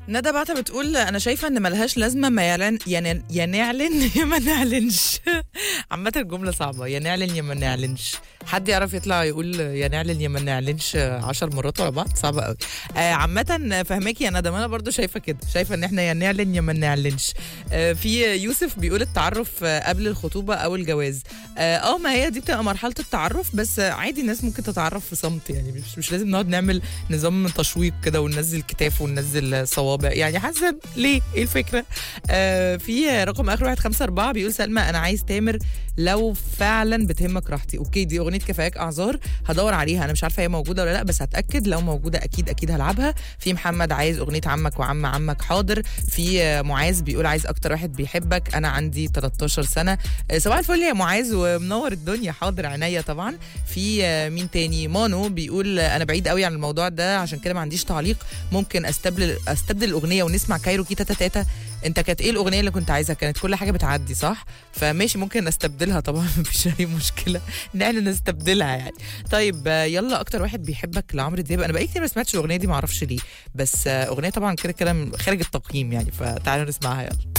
ندى بعتها بتقول انا شايفه ان ملهاش لازمه ما يعلن يا يا نعلن يا ما نعلنش عامه الجمله صعبه يا نعلن يا ما نعلنش حد يعرف يطلع يقول يا نعلن يا ما نعلنش عشر مرات ورا بعض صعبه قوي آه عامه فهماكي يا ندى ما انا برضو شايفه كده شايفه ان احنا يا نعلن يا ما نعلنش آه في يوسف بيقول التعرف آه، قبل الخطوبه او الجواز اه آه، ما هي دي بتبقى مرحله التعرف بس آه، عادي الناس ممكن تتعرف في صمت يعني مش, مش لازم نقعد نعمل نظام تشويق كده وننزل كتاف وننزل صوابع يعني حاسه ليه ايه الفكره آه في رقم اخر واحد خمسة أربعة بيقول سلمى انا عايز تامر لو فعلا بتهمك راحتي اوكي دي اغنيه كفاياك اعذار هدور عليها انا مش عارفه هي موجوده ولا لا بس هتاكد لو موجوده اكيد اكيد هلعبها في محمد عايز اغنيه عمك وعم عمك حاضر في آه، معاذ بيقول عايز اكتر واحد بيحبك انا عندي 13 سنه آه، صباح الفل يا معاذ ومنور الدنيا حاضر عينيا طبعا في آه، مين تاني مانو بيقول آه، انا بعيد قوي عن الموضوع ده عشان كده ما عنديش تعليق ممكن استبدل استبدل الاغنيه ونسمع كايروكي تاتا تاتا انت كانت ايه الاغنيه اللي كنت عايزها كانت كل حاجه بتعدي صح فماشي ممكن نستبدلها طبعا مفيش اي مشكله ان احنا نستبدلها يعني طيب آه، يلا اكتر واحد بيحبك لعمرو دياب انا بقالي كتير ما سمعتش الاغنيه دي ما اعرفش ليه بس آه، اغنيه طبعا كده كده خارج التقييم يعني فتعالوا نسمعها يلا